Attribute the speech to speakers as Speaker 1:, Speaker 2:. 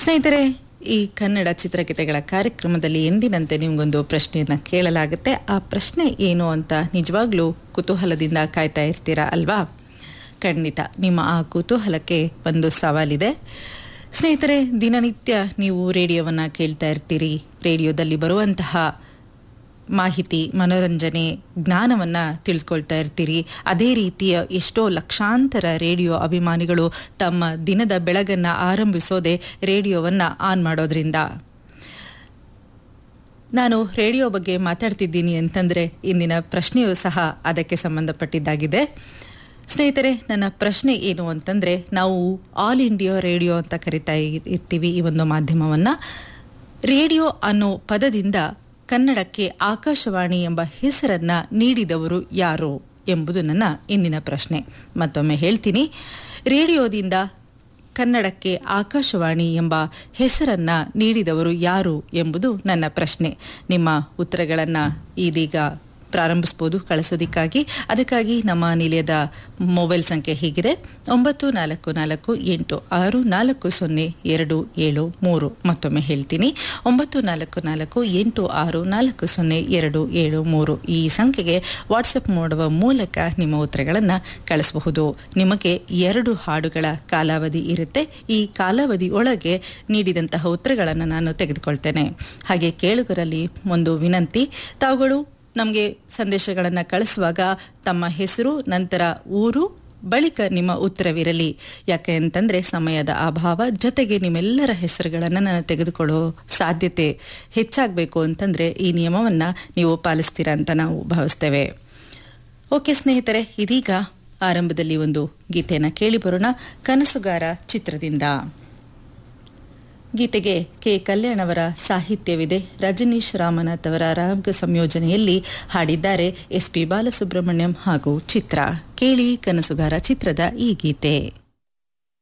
Speaker 1: ಸ್ನೇಹಿತರೆ ಈ ಕನ್ನಡ ಚಿತ್ರಗೀತೆಗಳ ಕಾರ್ಯಕ್ರಮದಲ್ಲಿ ಎಂದಿನಂತೆ ನಿಮಗೊಂದು ಪ್ರಶ್ನೆಯನ್ನ ಕೇಳಲಾಗುತ್ತೆ ಆ ಪ್ರಶ್ನೆ ಏನು ಅಂತ ನಿಜವಾಗ್ಲೂ ಕುತೂಹಲದಿಂದ ಕಾಯ್ತಾ ಇರ್ತೀರಾ ಅಲ್ವಾ ಖಂಡಿತ ನಿಮ್ಮ ಆ ಕುತೂಹಲಕ್ಕೆ ಒಂದು ಸವಾಲಿದೆ ಸ್ನೇಹಿತರೆ ದಿನನಿತ್ಯ ನೀವು ರೇಡಿಯೋವನ್ನು ಕೇಳ್ತಾ ಇರ್ತೀರಿ ರೇಡಿಯೋದಲ್ಲಿ ಬರುವಂತಹ ಮಾಹಿತಿ ಮನೋರಂಜನೆ ಜ್ಞಾನವನ್ನು ತಿಳ್ಕೊಳ್ತಾ ಇರ್ತೀರಿ ಅದೇ ರೀತಿಯ ಎಷ್ಟೋ ಲಕ್ಷಾಂತರ ರೇಡಿಯೋ ಅಭಿಮಾನಿಗಳು ತಮ್ಮ ದಿನದ ಬೆಳಗನ್ನು ಆರಂಭಿಸೋದೆ ರೇಡಿಯೋವನ್ನು ಆನ್ ಮಾಡೋದ್ರಿಂದ ನಾನು ರೇಡಿಯೋ ಬಗ್ಗೆ ಮಾತಾಡ್ತಿದ್ದೀನಿ ಅಂತಂದರೆ ಇಂದಿನ ಪ್ರಶ್ನೆಯೂ ಸಹ ಅದಕ್ಕೆ ಸಂಬಂಧಪಟ್ಟಿದ್ದಾಗಿದೆ ಸ್ನೇಹಿತರೆ ನನ್ನ ಪ್ರಶ್ನೆ ಏನು ಅಂತಂದರೆ ನಾವು ಆಲ್ ಇಂಡಿಯಾ ರೇಡಿಯೋ ಅಂತ ಕರಿತಾ ಇರ್ತೀವಿ ಈ ಒಂದು ಮಾಧ್ಯಮವನ್ನು ರೇಡಿಯೋ ಅನ್ನೋ ಪದದಿಂದ ಕನ್ನಡಕ್ಕೆ ಆಕಾಶವಾಣಿ ಎಂಬ ಹೆಸರನ್ನ ನೀಡಿದವರು ಯಾರು ಎಂಬುದು ನನ್ನ ಇಂದಿನ ಪ್ರಶ್ನೆ ಮತ್ತೊಮ್ಮೆ ಹೇಳ್ತೀನಿ ರೇಡಿಯೋದಿಂದ ಕನ್ನಡಕ್ಕೆ ಆಕಾಶವಾಣಿ ಎಂಬ ಹೆಸರನ್ನ ನೀಡಿದವರು ಯಾರು ಎಂಬುದು ನನ್ನ ಪ್ರಶ್ನೆ ನಿಮ್ಮ ಉತ್ತರಗಳನ್ನು ಇದೀಗ ಪ್ರಾರಂಭಿಸ್ಬೋದು ಕಳಿಸೋದಕ್ಕಾಗಿ ಅದಕ್ಕಾಗಿ ನಮ್ಮ ನಿಲಯದ ಮೊಬೈಲ್ ಸಂಖ್ಯೆ ಹೀಗಿದೆ ಒಂಬತ್ತು ನಾಲ್ಕು ನಾಲ್ಕು ಎಂಟು ಆರು ನಾಲ್ಕು ಸೊನ್ನೆ ಎರಡು ಏಳು ಮೂರು ಮತ್ತೊಮ್ಮೆ ಹೇಳ್ತೀನಿ ಒಂಬತ್ತು ನಾಲ್ಕು ನಾಲ್ಕು ಎಂಟು ಆರು ನಾಲ್ಕು ಸೊನ್ನೆ ಎರಡು ಏಳು ಮೂರು ಈ ಸಂಖ್ಯೆಗೆ ವಾಟ್ಸಪ್ ಮಾಡುವ ಮೂಲಕ ನಿಮ್ಮ ಉತ್ತರಗಳನ್ನು ಕಳಿಸಬಹುದು ನಿಮಗೆ ಎರಡು ಹಾಡುಗಳ ಕಾಲಾವಧಿ ಇರುತ್ತೆ ಈ ಕಾಲಾವಧಿ ಒಳಗೆ ನೀಡಿದಂತಹ ಉತ್ತರಗಳನ್ನು ನಾನು ತೆಗೆದುಕೊಳ್ತೇನೆ ಹಾಗೆ ಕೇಳುಗರಲ್ಲಿ ಒಂದು ವಿನಂತಿ ತಾವುಗಳು ನಮಗೆ ಸಂದೇಶಗಳನ್ನು ಕಳಿಸುವಾಗ ತಮ್ಮ ಹೆಸರು ನಂತರ ಊರು ಬಳಿಕ ನಿಮ್ಮ ಉತ್ತರವಿರಲಿ ಯಾಕೆ ಅಂತಂದರೆ ಸಮಯದ ಅಭಾವ ಜೊತೆಗೆ ನಿಮ್ಮೆಲ್ಲರ ಹೆಸರುಗಳನ್ನು ನಾನು ತೆಗೆದುಕೊಳ್ಳೋ ಸಾಧ್ಯತೆ ಹೆಚ್ಚಾಗಬೇಕು ಅಂತಂದರೆ ಈ ನಿಯಮವನ್ನು ನೀವು ಪಾಲಿಸ್ತೀರಾ ಅಂತ ನಾವು ಭಾವಿಸ್ತೇವೆ ಓಕೆ ಸ್ನೇಹಿತರೆ ಇದೀಗ ಆರಂಭದಲ್ಲಿ ಒಂದು ಗೀತೆಯನ್ನು ಕೇಳಿ ಬರೋಣ ಕನಸುಗಾರ ಚಿತ್ರದಿಂದ ಗೀತೆಗೆ ಕೆ ಕಲ್ಯಾಣ್ ಅವರ ಸಾಹಿತ್ಯವಿದೆ ರಜನೀಶ್ ರಾಮನಾಥ್ ಅವರ ರಾಗ ಸಂಯೋಜನೆಯಲ್ಲಿ ಹಾಡಿದ್ದಾರೆ ಎಸ್ ಪಿ ಬಾಲಸುಬ್ರಹ್ಮಣ್ಯಂ ಹಾಗೂ ಚಿತ್ರ ಕೇಳಿ ಕನಸುಗಾರ ಚಿತ್ರದ ಈ ಗೀತೆ